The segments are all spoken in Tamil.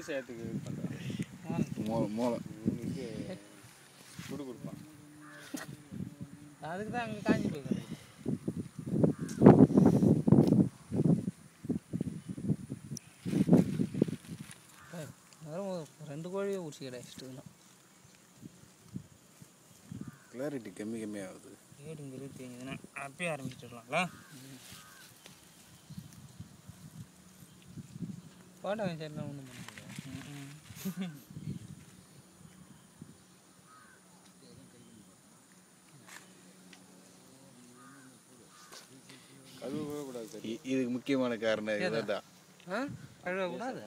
புது சேத்துக்கு இது பண்ணுறான் மூளை மூளை இது குடு கொடுப்பான் அதுக்கு தான் அங்கே காஞ்சி போய் கிடக்குது. ஏய், வெறும் ஒரு ரெண்டு கோழியை ஊற்றி கிடைச்சிட்டு கிளாரிட்டி கம்மி கம்மியாகுது ஏடு இங்கே இருபத்தி அஞ்சுனா அப்பயே ஆரம்பிச்சிடலாம்ல போட்டோ வச்சுருந்தா ஒன்றும் பண்ண முடியாது கழுவவே கூடாது சரி இ- இதுக்கு முக்கியமான காரணம் இதுதான் ஆ கழுவக்கூடாது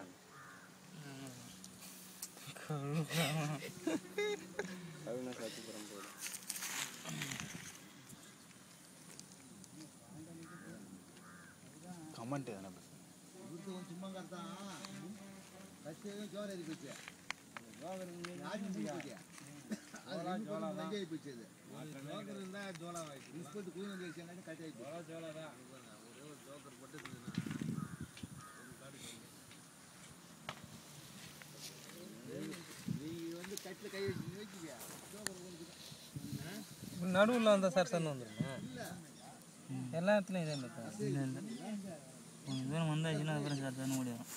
கழுவுனா சத்து புறம் போயிடும் கமெண்ட் தானே நடுவில் வந்தால் சார் சன்னு வந்துருமா எல்லா இடத்துலையும் இதே மாதிரி தான் இல்லை இல்லை கொஞ்சம் தூரம் வந்தாச்சுன்னா அதுக்கப்புறம் சார் தானே ஓடி வரும்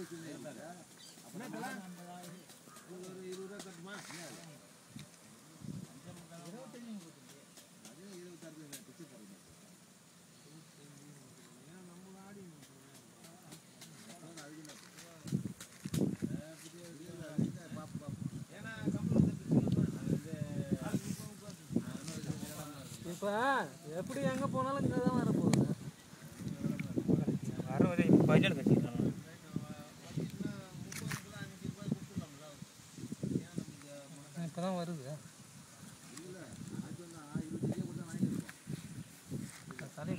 இப்போ எப்படி எங்கே போனாலும் இங்கே தான் வரப்போகுது வர வரை பட்ஜெட் கட்டிக்கலாம் இப்போ தான் வருது தலை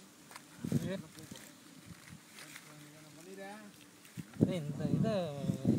ஏய், இந்த இதை